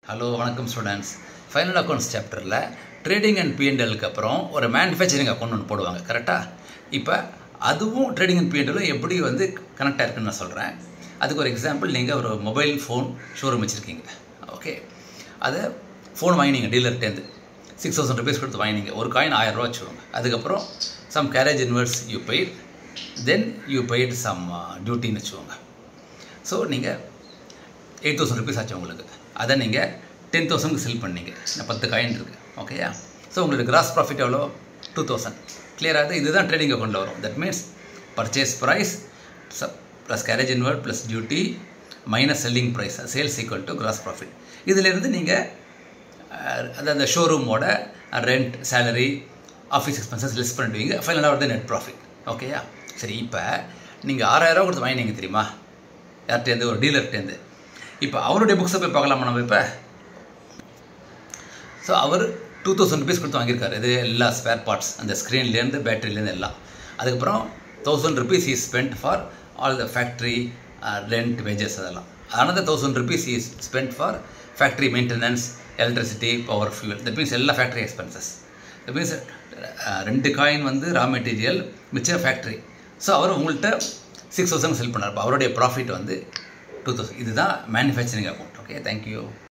hello வணக்கம் students final accounts சாப்டரில் trading and பிஎன்எலுக்கு அப்புறம் ஒரு மேனுஃபேக்சரிங் அக்கௌண்ட் ஒன்று போடுவாங்க கரெக்டாக இப்போ அதுவும் ட்ரேடிங் அண்ட் பிஎன்எலும் எப்படி வந்து கனெக்ட் ஆயிருக்குன்னு நான் சொல்கிறேன் அதுக்கு ஒரு எக்ஸாம்பிள் நீங்கள் ஒரு மொபைல் ஃபோன் ஷோரூம் வச்சுருக்கீங்க ஓகே அதை ஃபோன் வாங்கினீங்க டீலர்கிட்டேருந்து சிக்ஸ் தௌசண்ட் ருபீஸ் கொடுத்து வாங்கினீங்க ஒரு காயின் ஆயிரம் ரூபா வச்சுக்கோங்க அதுக்கப்புறம் some carriage inwards you paid then you paid some டியூட்டின்னு வச்சுக்கோங்க ஸோ நீங்கள் எயிட் தௌசண்ட் ருபீஸ் ஆச்சு உங்களுக்கு அதை நீங்கள் டென் தௌசண்ட்க்கு செல் பண்ணீங்க இந்த பத்து காயின் இருக்குது ஓகேயா ஸோ உங்களுக்கு கிராஸ் ப்ராஃபிட் எவ்வளோ டூ தௌசண்ட் கிளியராக இதுதான் ட்ரேடிங் அக்கௌண்ட்டில் வரும் that means purchase price plus carriage inward plus duty minus selling price sales equal to gross profit இதிலேருந்து நீங்கள் அது அந்த ஷோரூமோட rent salary office expenses less பண்ணிடுவீங்க ஃபைனலாக வருது நெட் ப்ராஃபிட் ஓகேயா சரி இப்போ நீங்கள் ஆறாயிரம் கொடுத்து வாங்கினீங்க தெரியுமா யார்கிட்டேருந்து ஒரு டீலர்கிட்டேருந்து இப்போ அவருடைய புக்ஸை போய் பார்க்கலாமா நம்ம இப்போ ஸோ அவர் டூ தௌசண்ட் ருபீஸ் கொடுத்து வாங்கியிருக்காரு இது எல்லா ஸ்பேர் பார்ட்ஸ் அந்த ஸ்க்ரீன்லேருந்து பேட்டரிலேருந்து எல்லாம் அதுக்கப்புறம் thousand rupees is spend for all the factory rent wages அதெல்லாம் another thousand rupees is spend for factory maintenance electricity power fuel that means எல்லா ஃபேக்ட்ரி எக்ஸ்பென்சஸ் தட் மீன்ஸ் ரெண்டு காயின் வந்து ரா மெட்டீரியல் மிச்சம் ஃபேக்ட்ரி ஸோ அவர் உங்கள்கிட்ட six thousand sell பண்ணார் அவருடைய ப்ராஃபிட் வந்து டூ தௌசண்ட் இதுதான் மேனுஃபேக்சரிங் அக்கௌண்ட் ஓகே தேங்க்யூ